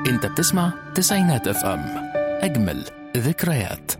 انت بتسمع تسعينات اف ام اجمل ذكريات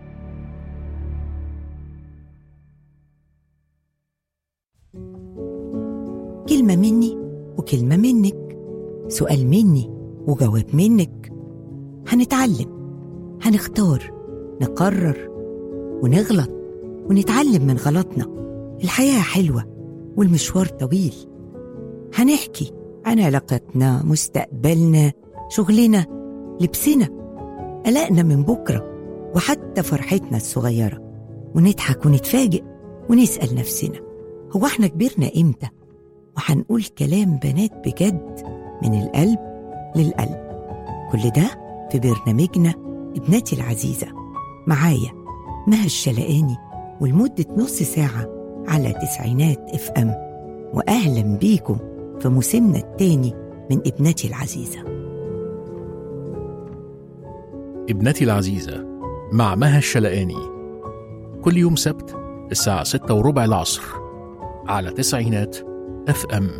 كلمة مني وكلمة منك سؤال مني وجواب منك هنتعلم هنختار نقرر ونغلط ونتعلم من غلطنا الحياة حلوة والمشوار طويل هنحكي عن علاقتنا مستقبلنا شغلنا لبسنا قلقنا من بكرة وحتى فرحتنا الصغيرة ونضحك ونتفاجئ ونسأل نفسنا هو احنا كبرنا امتى وهنقول كلام بنات بجد من القلب للقلب كل ده في برنامجنا ابنتي العزيزة معايا مها الشلقاني ولمدة نص ساعة على تسعينات اف ام وأهلا بيكم في موسمنا التاني من ابنتي العزيزة ابنتي العزيزة مع مها الشلقاني كل يوم سبت الساعة ستة وربع العصر على تسعينات اف ام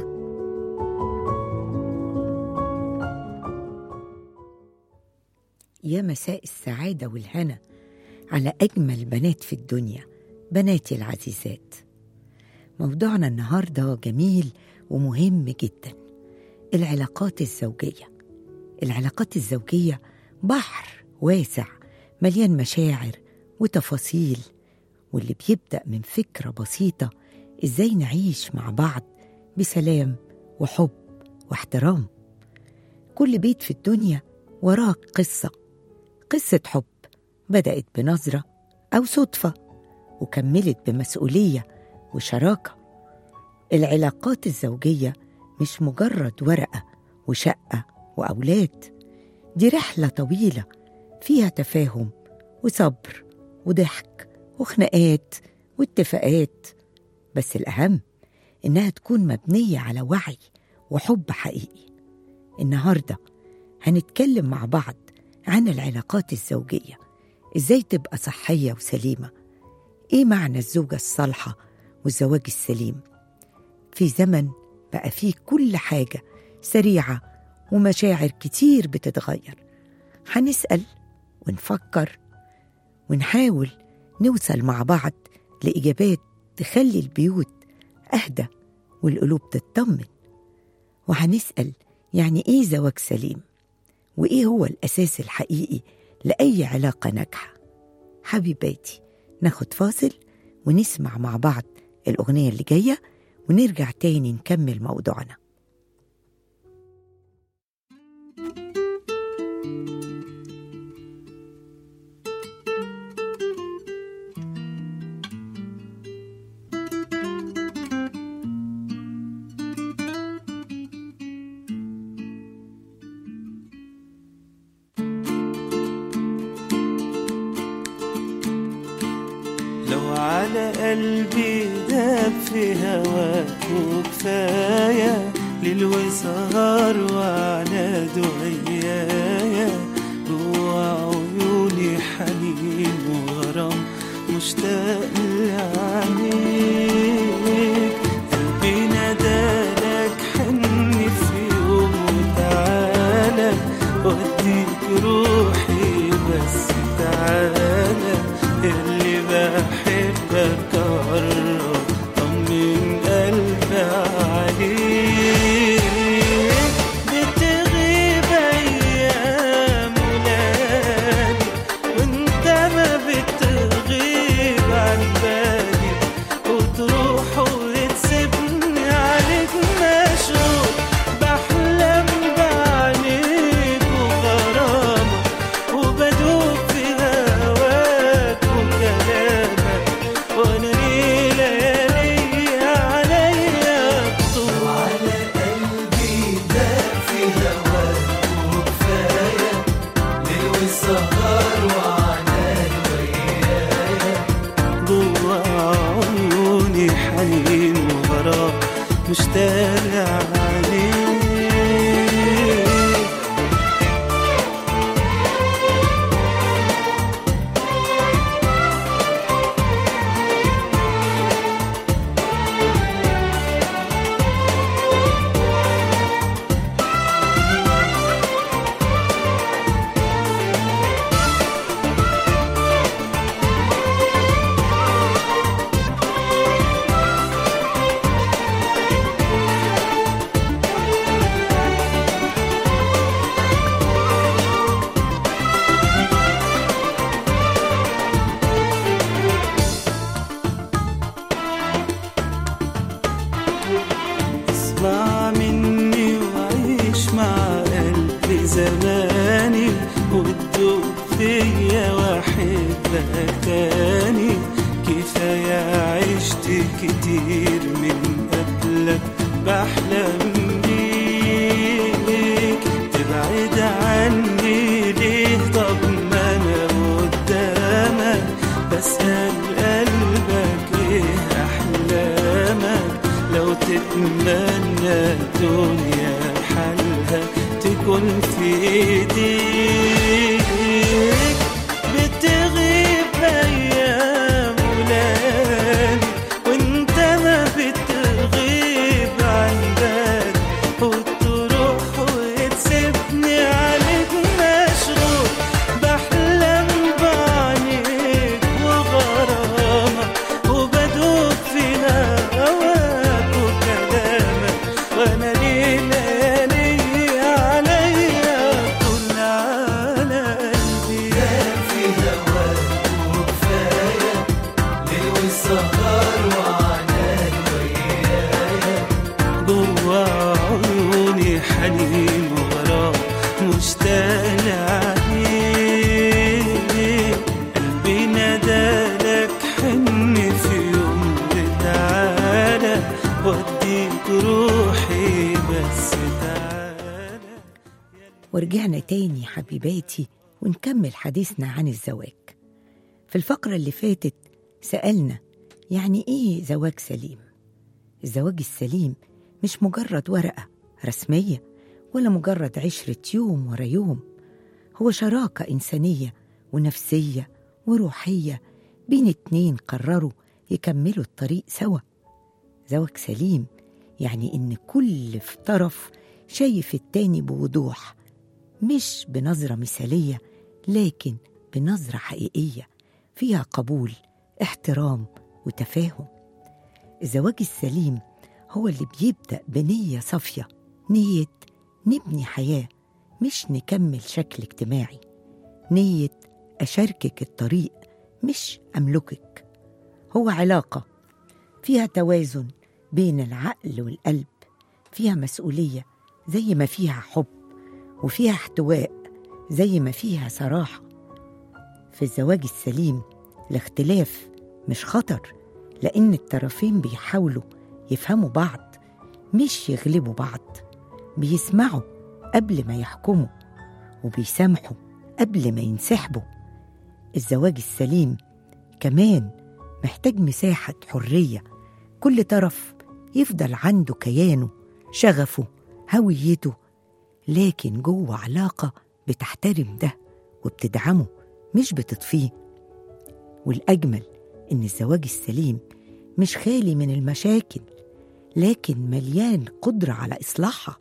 يا مساء السعادة والهنا على أجمل بنات في الدنيا بناتي العزيزات موضوعنا النهاردة جميل ومهم جدا العلاقات الزوجية العلاقات الزوجية بحر واسع مليان مشاعر وتفاصيل واللي بيبدأ من فكرة بسيطة إزاي نعيش مع بعض بسلام وحب واحترام كل بيت في الدنيا وراه قصة قصة حب بدأت بنظرة أو صدفة وكملت بمسؤولية وشراكة العلاقات الزوجية مش مجرد ورقة وشقة وأولاد دي رحلة طويلة فيها تفاهم وصبر وضحك وخناقات واتفاقات بس الأهم إنها تكون مبنية على وعي وحب حقيقي النهارده هنتكلم مع بعض عن العلاقات الزوجية إزاي تبقى صحية وسليمة إيه معنى الزوجة الصالحة والزواج السليم في زمن بقى فيه كل حاجة سريعة ومشاعر كتير بتتغير هنسأل ونفكر ونحاول نوصل مع بعض لإجابات تخلي البيوت أهدى والقلوب تطمن وهنسأل يعني إيه زواج سليم وإيه هو الأساس الحقيقي لأي علاقة ناجحة حبيباتي ناخد فاصل ونسمع مع بعض الأغنية اللي جاية ونرجع تاني نكمل موضوعنا لو على قلبي داب في هواك وكفاية ليل وسهر وعلى دعيايا جوا عيوني حنين وغرام مشتاق لعينيك قلبي نادالك حن في يوم وتعالى وديك روحي بس تعالى اللي بحبك قرب طمن قلبي عليك بتغيب ايام ولادي وانت ما بتغيب عن بالي وتروح وتسيبني عليك مشغول بحلم بعينيك وغرامك وبدوب في هواك وكلامك وانا ليه ليالي عليا طول على قلبي ده في هواك وكفايه ليل والسهر وعناك ويايا جوا عيوني حنين وغرام مشتاق عليك اسمع مني وعيش مع قلبي زماني وتدوب فيا واحبك تاني كفاية عشت كتير من قبلك بحلم بيك تبعد عني ليه طب ما انا قدامك بسأل قلبك ايه احلامك لو تتمنى الدنيا حالها تكون في ايديك بتغيب ايام ولادي وانت ما بتغيب عن بالي وتروح وتسيبني عليك مشغول بحلم بعينيك وغرامك وبدوب في هواك وكلامك وانا ليلة ليلة عليا كل على قلبي في هواك وكفاية ليل والسهر وعناك ويايا جوا عيوني حنين وغرام مشتاق عليك قلبي نادالك حن في يوم تعالى وديك روحي بس تعالى ورجعنا تاني حبيباتي ونكمل حديثنا عن الزواج في الفقرة اللي فاتت سألنا يعني إيه زواج سليم؟ الزواج السليم مش مجرد ورقة رسمية ولا مجرد عشرة يوم ورا يوم هو شراكة إنسانية ونفسية وروحية بين اتنين قرروا يكملوا الطريق سوا زواج سليم يعني إن كل في طرف شايف التاني بوضوح مش بنظرة مثالية لكن بنظرة حقيقية فيها قبول احترام وتفاهم الزواج السليم هو اللي بيبدأ بنية صافية نية نبني حياة مش نكمل شكل اجتماعي نية أشاركك الطريق مش أملكك هو علاقة فيها توازن بين العقل والقلب فيها مسؤولية زي ما فيها حب وفيها احتواء زي ما فيها صراحة في الزواج السليم الاختلاف مش خطر لأن الطرفين بيحاولوا يفهموا بعض مش يغلبوا بعض بيسمعوا قبل ما يحكموا وبيسامحوا قبل ما ينسحبوا الزواج السليم كمان محتاج مساحة حرية كل طرف يفضل عنده كيانه شغفه هويته لكن جوه علاقة بتحترم ده وبتدعمه مش بتطفيه والأجمل إن الزواج السليم مش خالي من المشاكل لكن مليان قدرة على إصلاحها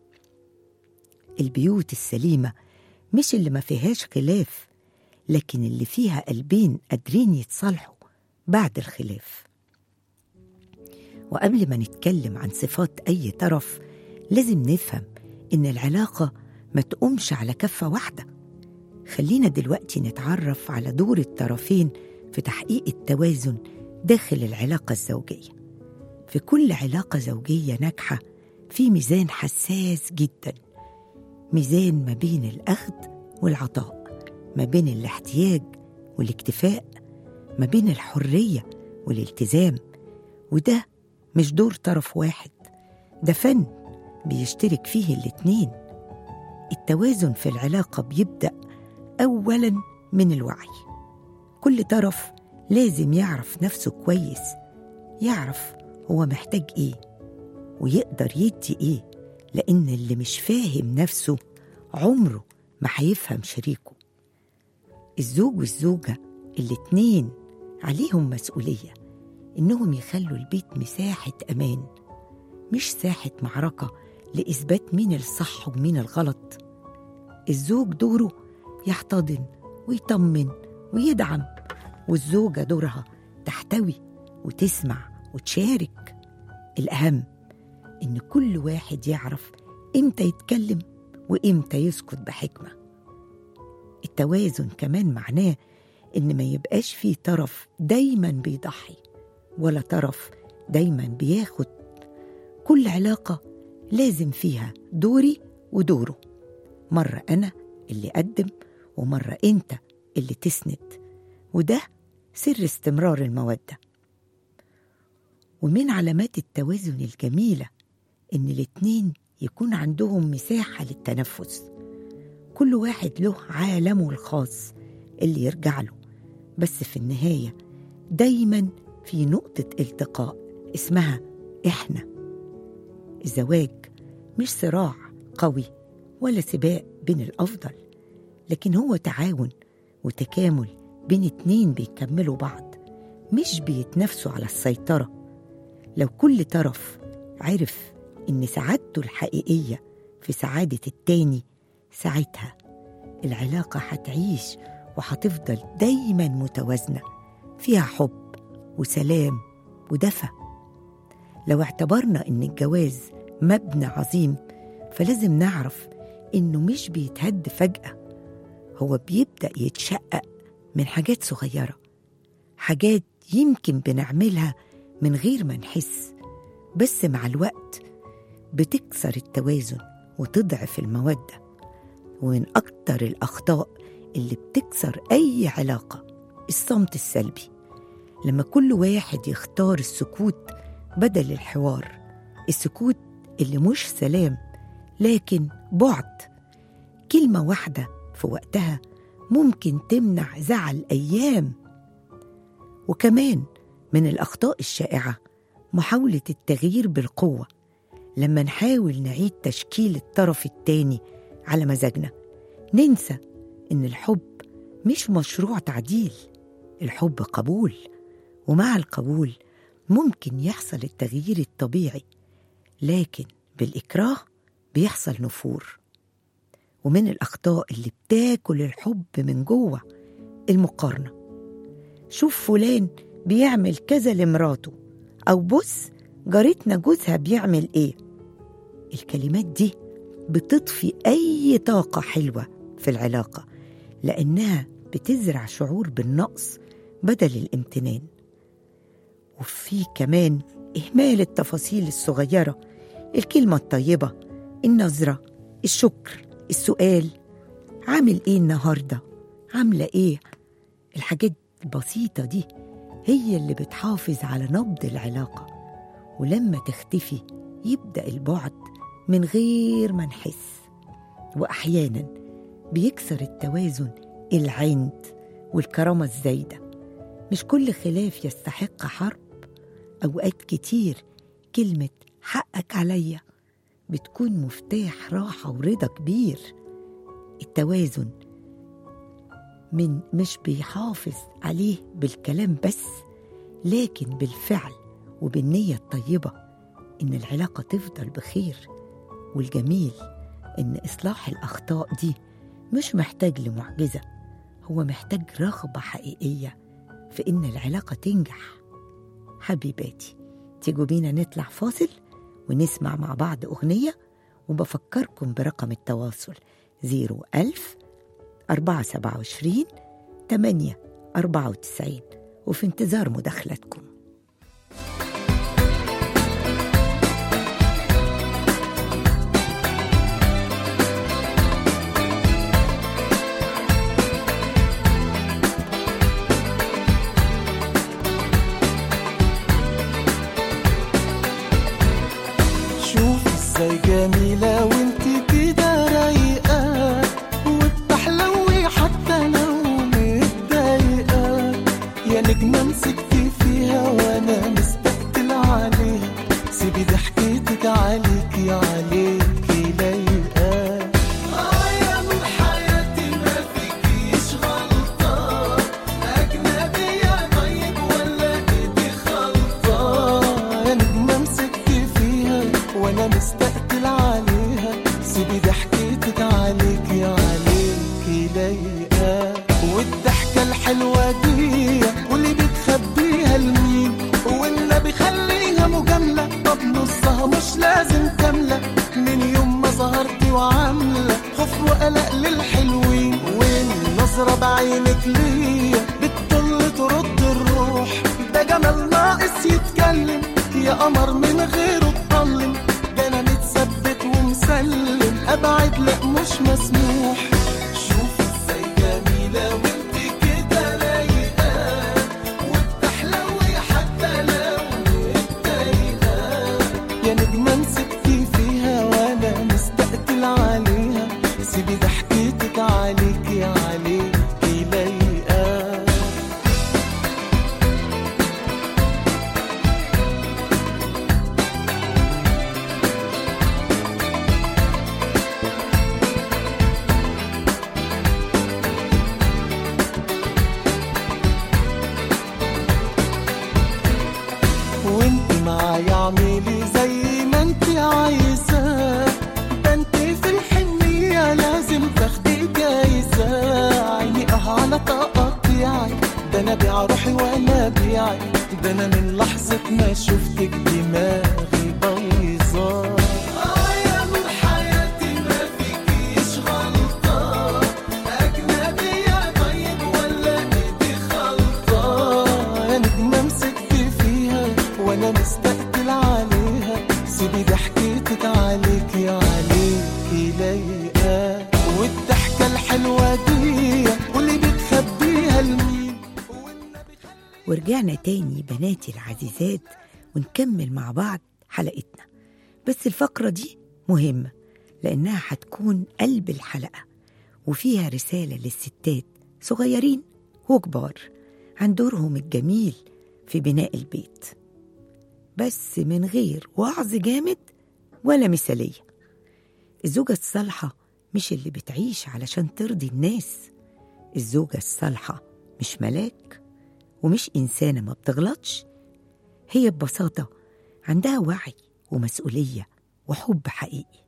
البيوت السليمة مش اللي ما فيهاش خلاف لكن اللي فيها قلبين قادرين يتصالحوا بعد الخلاف وقبل ما نتكلم عن صفات أي طرف لازم نفهم إن العلاقة ما تقومش على كفة واحدة خلينا دلوقتي نتعرف على دور الطرفين في تحقيق التوازن داخل العلاقة الزوجية في كل علاقة زوجية ناجحة في ميزان حساس جدا ميزان ما بين الأخذ والعطاء ما بين الاحتياج والاكتفاء ما بين الحرية والالتزام وده مش دور طرف واحد ده فن بيشترك فيه الاتنين التوازن في العلاقة بيبدأ أولا من الوعي كل طرف لازم يعرف نفسه كويس يعرف هو محتاج ايه ويقدر يدي ايه لأن اللي مش فاهم نفسه عمره ما هيفهم شريكه الزوج والزوجة الاتنين عليهم مسؤولية إنهم يخلوا البيت مساحة أمان مش ساحة معركة لإثبات مين الصح ومين الغلط الزوج دوره يحتضن ويطمن ويدعم والزوجة دورها تحتوي وتسمع وتشارك الأهم إن كل واحد يعرف إمتى يتكلم وإمتى يسكت بحكمة التوازن كمان معناه إن ما يبقاش فيه طرف دايما بيضحي ولا طرف دايما بياخد كل علاقة لازم فيها دوري ودوره مرة أنا اللي أقدم ومرة أنت اللي تسند وده سر استمرار المودة ومن علامات التوازن الجميلة إن الاتنين يكون عندهم مساحة للتنفس كل واحد له عالمه الخاص اللي يرجع له بس في النهاية دايما في نقطة التقاء اسمها إحنا الزواج مش صراع قوي ولا سباق بين الأفضل لكن هو تعاون وتكامل بين اتنين بيكملوا بعض مش بيتنافسوا على السيطرة لو كل طرف عرف إن سعادته الحقيقية في سعادة التاني ساعتها العلاقة هتعيش وهتفضل دايما متوازنة فيها حب وسلام ودفى لو اعتبرنا إن الجواز مبنى عظيم فلازم نعرف إنه مش بيتهد فجأة هو بيبدأ يتشقق من حاجات صغيرة حاجات يمكن بنعملها من غير ما نحس بس مع الوقت بتكسر التوازن وتضعف المودة ومن أكتر الأخطاء اللي بتكسر أي علاقة الصمت السلبي لما كل واحد يختار السكوت بدل الحوار السكوت اللي مش سلام لكن بعد كلمة واحدة في وقتها ممكن تمنع زعل أيام وكمان من الأخطاء الشائعة محاولة التغيير بالقوة لما نحاول نعيد تشكيل الطرف التاني على مزاجنا ننسى إن الحب مش مشروع تعديل الحب قبول ومع القبول ممكن يحصل التغيير الطبيعي لكن بالإكراه بيحصل نفور ومن الأخطاء اللي بتاكل الحب من جوه المقارنة شوف فلان بيعمل كذا لمراته أو بص جارتنا جوزها بيعمل إيه الكلمات دي بتطفي أي طاقة حلوة في العلاقة لأنها بتزرع شعور بالنقص بدل الامتنان وفي كمان إهمال التفاصيل الصغيرة الكلمة الطيبة النظرة الشكر السؤال عامل إيه النهاردة عاملة إيه الحاجات البسيطة دي هي اللي بتحافظ على نبض العلاقة ولما تختفي يبدأ البعد من غير ما نحس وأحيانا بيكسر التوازن العند والكرامة الزايدة مش كل خلاف يستحق حرب أوقات كتير كلمة حقك عليا بتكون مفتاح راحة ورضا كبير التوازن من مش بيحافظ عليه بالكلام بس لكن بالفعل وبالنية الطيبة إن العلاقة تفضل بخير والجميل إن إصلاح الأخطاء دي مش محتاج لمعجزة هو محتاج رغبة حقيقية في إن العلاقة تنجح حبيباتي تيجوا بينا نطلع فاصل ونسمع مع بعض أغنية وبفكركم برقم التواصل 01000 427 8 94 وفي انتظار مداخلتكم شوف ازاي جميلة وانت كده رايقة وبتحلوي حتى لو متضايقة يا نجمة مسكتي فيها وانا مستقتل عليها سيبي ضحكتك عليكي عليكي لايقة اه يا من حياتي ما فيكيش غلطة أجنبية طيب ولا إيدي خلطة يا نجمة مسكتي فيها وأنا مستقتل عليها سيبي ضحكتك عليكي عليكي لايقة والضحكة الحلوة دي واللي بتخبيها لمين والنبي خليها مجاملة طب نصها مش لازم كاملة من يوم ما ظهرتي وعاملة خوف وقلق للحلوين والنظرة بعينك ليا بتطل ترد الروح ده جمال ناقص يتكلم يا قمر من غيره اتظلم ده انا متثبت اسلم ابعد لا مش مسموح شوف ازاي جميلة وانت كده رايقة وبتحلوي حتى لو متضايقة يا نجمة مسكتي فيها وانا مستقتل عليها سيبي ضحكتك عليكي عليكي لايقة وانت معايا اعملي زي ما انت عايزة ده انت في الحنية لازم تاخدي جايزة عيني اه على تقطيعي ده انا بيع روحي وانا بيعي ده انا من لحظة ما شفتك دماغي بايظة اه يا نور حياتي ما فيكيش غلطة أجنبية طيب ولا إيدي خلطة يا نجمة مسكت فيها وأنا مستقتل عليها سيبي ضحكتك عليكي عليكي لايقة والضحكة الحلوة دي واللي بتخبيها لمين ورجعنا تاني بناتي العزيزات ونكمل مع بعض حلقتنا بس الفقرة دي مهمة لأنها هتكون قلب الحلقة وفيها رسالة للستات صغيرين وكبار عن دورهم الجميل في بناء البيت بس من غير وعظ جامد ولا مثالية الزوجة الصالحة مش اللي بتعيش علشان ترضي الناس الزوجة الصالحة مش ملاك ومش إنسانة ما بتغلطش هي ببساطة عندها وعي ومسؤولية وحب حقيقي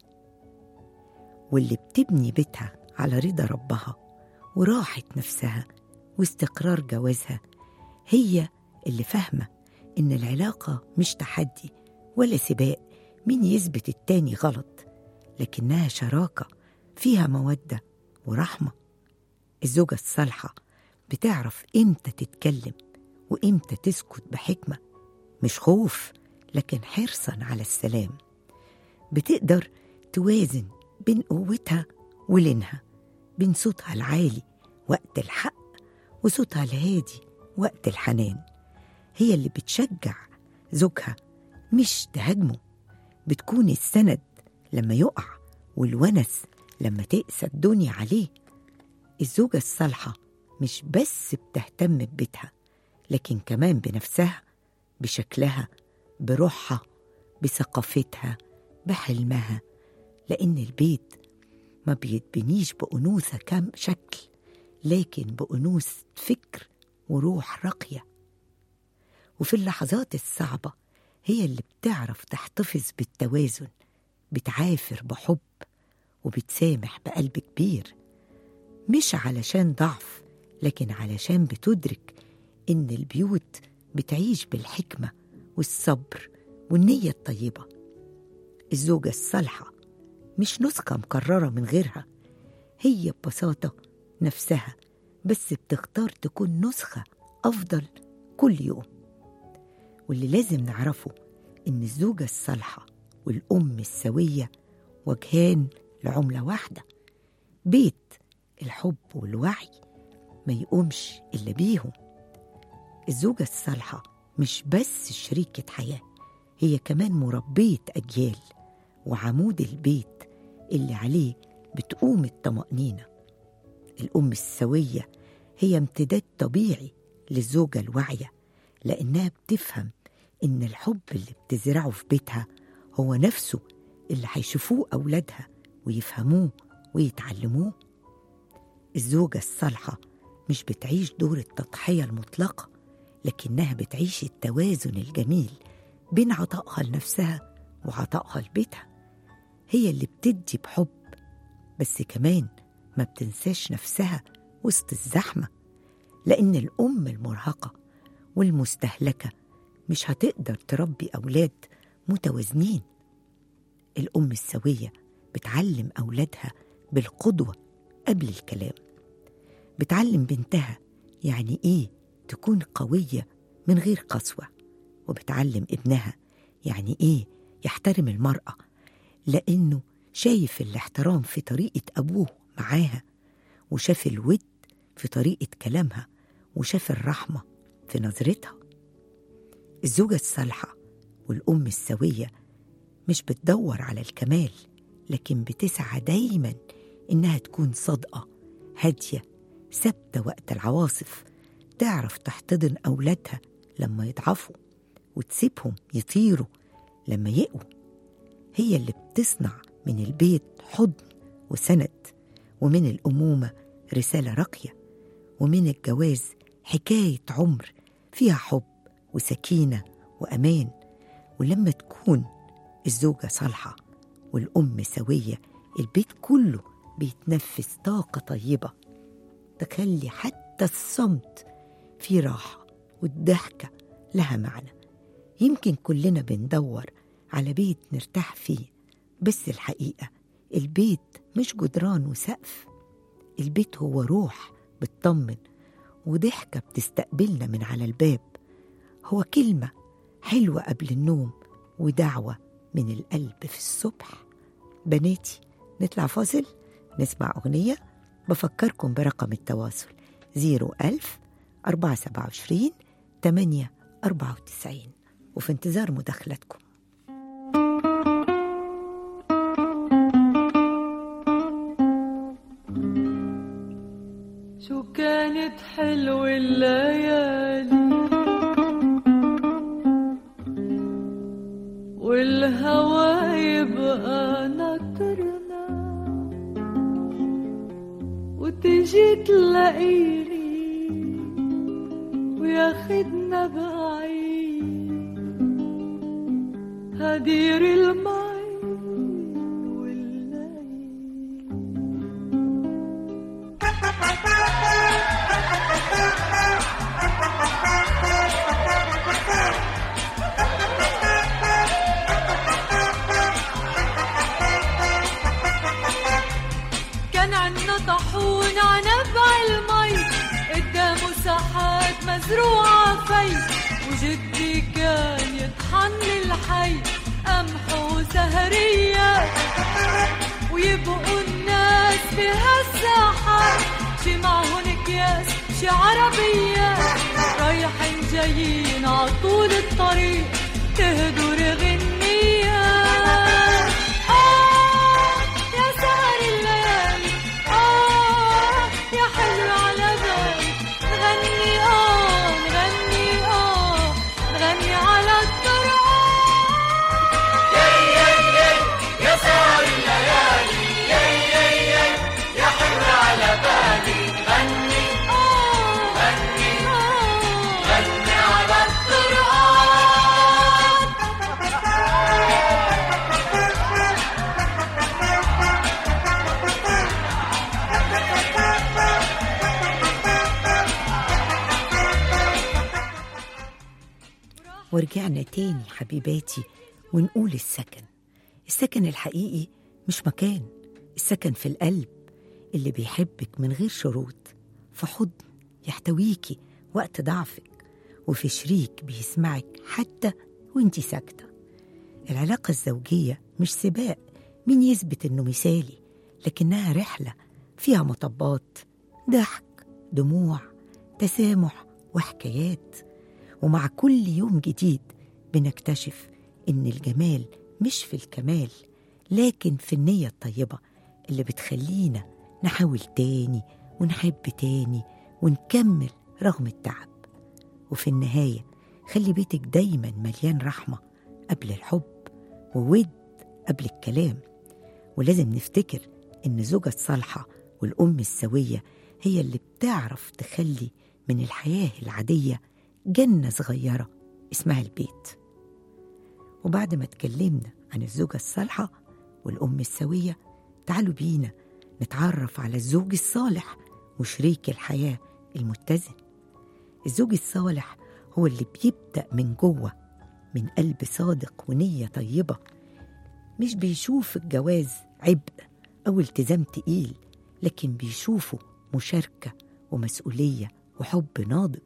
واللي بتبني بيتها على رضا ربها وراحة نفسها واستقرار جوازها هي اللي فاهمة إن العلاقة مش تحدي ولا سباق مين يثبت التاني غلط لكنها شراكة فيها مودة ورحمة الزوجة الصالحة بتعرف إمتى تتكلم وإمتى تسكت بحكمة مش خوف لكن حرصا على السلام بتقدر توازن بين قوتها ولينها بين صوتها العالي وقت الحق وصوتها الهادي وقت الحنان هي اللي بتشجع زوجها مش تهاجمه بتكون السند لما يقع والونس لما تقسى الدنيا عليه الزوجة الصالحة مش بس بتهتم ببيتها لكن كمان بنفسها بشكلها بروحها بثقافتها بحلمها لأن البيت ما بيتبنيش بأنوثة كم شكل لكن بأنوثة فكر وروح راقية وفي اللحظات الصعبة هي اللي بتعرف تحتفظ بالتوازن بتعافر بحب وبتسامح بقلب كبير مش علشان ضعف لكن علشان بتدرك إن البيوت بتعيش بالحكمة والصبر والنية الطيبة الزوجة الصالحة مش نسخة مكررة من غيرها هي ببساطة نفسها بس بتختار تكون نسخة أفضل كل يوم واللي لازم نعرفه إن الزوجة الصالحة والأم السوية وجهان لعملة واحدة بيت الحب والوعي ما يقومش إلا بيهم الزوجة الصالحة مش بس شريكة حياة هي كمان مربية أجيال وعمود البيت اللي عليه بتقوم الطمأنينة الأم السوية هي امتداد طبيعي للزوجة الواعية لأنها بتفهم إن الحب اللي بتزرعه في بيتها هو نفسه اللي هيشوفوه أولادها ويفهموه ويتعلموه الزوجة الصالحة مش بتعيش دور التضحية المطلقة لكنها بتعيش التوازن الجميل بين عطائها لنفسها وعطائها لبيتها هي اللي بتدي بحب بس كمان ما بتنساش نفسها وسط الزحمة لأن الأم المرهقة والمستهلكة مش هتقدر تربي أولاد متوازنين الأم السوية بتعلم أولادها بالقدوة قبل الكلام بتعلم بنتها يعني إيه تكون قوية من غير قسوة وبتعلم ابنها يعني إيه يحترم المرأة لأنه شايف الاحترام في طريقة أبوه معاها وشاف الود في طريقة كلامها وشاف الرحمة في نظرتها الزوجة الصالحة والأم السوية مش بتدور على الكمال لكن بتسعى دايما إنها تكون صادقة هادية ثابتة وقت العواصف تعرف تحتضن أولادها لما يضعفوا وتسيبهم يطيروا لما يقوا هي اللي بتصنع من البيت حضن وسند ومن الأمومة رسالة راقية ومن الجواز حكاية عمر فيها حب وسكينة وأمان ولما تكون الزوجة صالحة والأم سوية البيت كله بيتنفس طاقة طيبة تخلي حتى الصمت فيه راحة والضحكة لها معنى يمكن كلنا بندور على بيت نرتاح فيه بس الحقيقة البيت مش جدران وسقف البيت هو روح بتطمن وضحكة بتستقبلنا من على الباب هو كلمة حلوة قبل النوم ودعوة من القلب في الصبح بناتي نطلع فاصل نسمع أغنية بفكركم برقم التواصل 01000 427 8 94 وفي انتظار مداخلتكم شو كانت حلوة الليالي والهوى يبقى ناطرنا وتجي تلاقيني وياخدنا بعيد هدير المي والليل كان عنا طاحون عنبع المي قدامه ساحات مزروعة في وجدي كان يطحن الحي قمح وسهرية ويبقوا الناس بهالساحات شي معهن اكياس شي عربية رايحين جايين عطول الطريق تهدر غنية آه يا سهر الليالي آه يا حلو على بالي نغني آه نغني آه نغني على الطرقات آه غني غني على الطرقات ورجعنا تاني حبيباتي ونقول السكن السكن الحقيقي مش مكان السكن في القلب اللي بيحبك من غير شروط في حضن يحتويكي وقت ضعفك وفي شريك بيسمعك حتى وانتي ساكتة العلاقة الزوجية مش سباق مين يثبت انه مثالي لكنها رحلة فيها مطبات ضحك دموع تسامح وحكايات ومع كل يوم جديد بنكتشف إن الجمال مش في الكمال لكن في النية الطيبة اللي بتخلينا نحاول تاني ونحب تاني ونكمل رغم التعب وفي النهاية خلي بيتك دايما مليان رحمة قبل الحب وود قبل الكلام ولازم نفتكر إن الزوجة الصالحة والأم السوية هي اللي بتعرف تخلي من الحياة العادية جنة صغيرة اسمها البيت وبعد ما اتكلمنا عن الزوجة الصالحة والأم السوية تعالوا بينا نتعرف على الزوج الصالح وشريك الحياة المتزن الزوج الصالح هو اللي بيبدأ من جوه من قلب صادق ونية طيبة مش بيشوف الجواز عبء أو التزام تقيل لكن بيشوفه مشاركة ومسؤولية وحب ناضج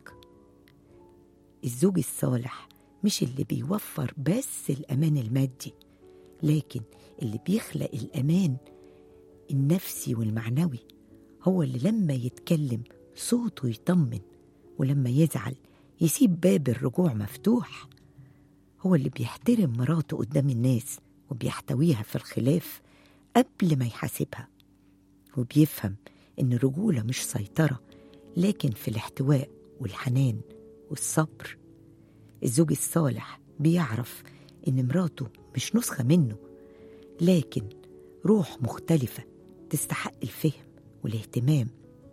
الزوج الصالح مش اللي بيوفر بس الأمان المادي لكن اللي بيخلق الأمان النفسي والمعنوي هو اللي لما يتكلم صوته يطمن ولما يزعل يسيب باب الرجوع مفتوح هو اللي بيحترم مراته قدام الناس وبيحتويها في الخلاف قبل ما يحاسبها وبيفهم إن الرجولة مش سيطرة لكن في الاحتواء والحنان والصبر الزوج الصالح بيعرف إن مراته مش نسخة منه لكن روح مختلفة تستحق الفهم والاهتمام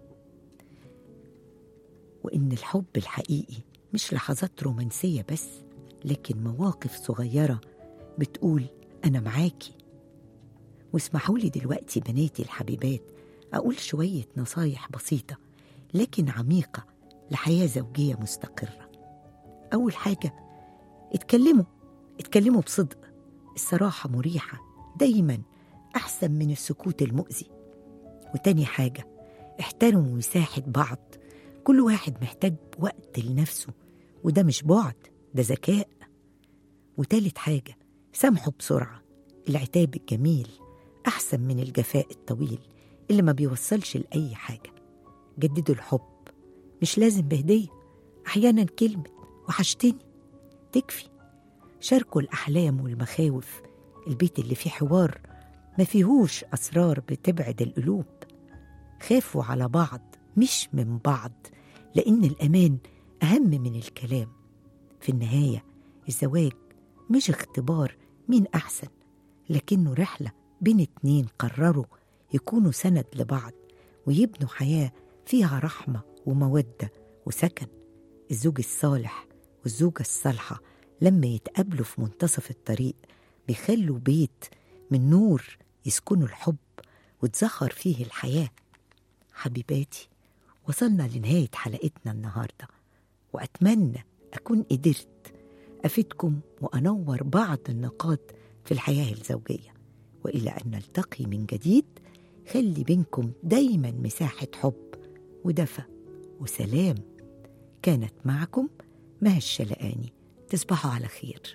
وإن الحب الحقيقي مش لحظات رومانسية بس لكن مواقف صغيرة بتقول أنا معاكي واسمحوا لي دلوقتي بناتي الحبيبات أقول شوية نصايح بسيطة لكن عميقة لحياة زوجية مستقرة أول حاجة اتكلموا اتكلموا بصدق الصراحة مريحة دايما أحسن من السكوت المؤذي وتاني حاجة احترموا مساحة بعض كل واحد محتاج وقت لنفسه وده مش بعد ده ذكاء وتالت حاجة سامحوا بسرعة العتاب الجميل أحسن من الجفاء الطويل اللي ما بيوصلش لأي حاجة جددوا الحب مش لازم بهدية أحيانا كلمة وحشتني تكفي شاركوا الأحلام والمخاوف البيت اللي فيه حوار ما فيهوش أسرار بتبعد القلوب خافوا على بعض مش من بعض لأن الأمان أهم من الكلام في النهاية الزواج مش اختبار مين أحسن لكنه رحلة بين اتنين قرروا يكونوا سند لبعض ويبنوا حياة فيها رحمة ومودة وسكن الزوج الصالح والزوجة الصالحة لما يتقابلوا في منتصف الطريق بيخلوا بيت من نور يسكنوا الحب وتزخر فيه الحياة حبيباتي وصلنا لنهاية حلقتنا النهاردة وأتمنى أكون قدرت أفيدكم وأنور بعض النقاط في الحياة الزوجية وإلى أن نلتقي من جديد خلي بينكم دايما مساحة حب ودفى وسلام كانت معكم مها الشلقاني تصبحوا على خير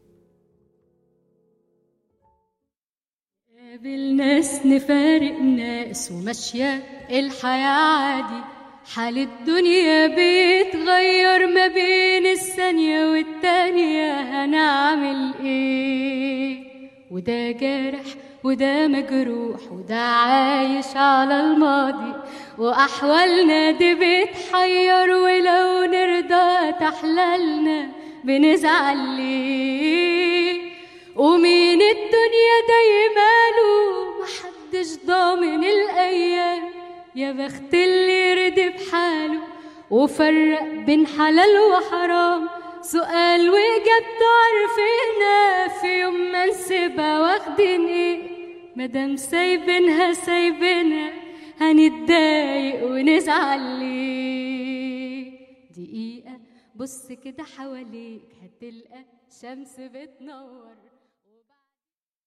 قابل ناس نفارق ناس وماشية الحياة عادي حال الدنيا بيتغير ما بين الثانية والتانية هنعمل ايه وده جارح وده مجروح وده عايش على الماضي وأحوالنا دي بتحير ولو نرضى تحلالنا بنزعل ليه ومين الدنيا دايماله محدش ضامن الأيام يا بخت اللي رضي بحاله وفرق بين حلال وحرام سؤال وإجابته عارفينها في يوم ما نسيبها واخدين ايه مادام سايبينها سايبينها هنتضايق ونزعل ليه دقيقة بص كده حواليك هتلقى شمس بتنور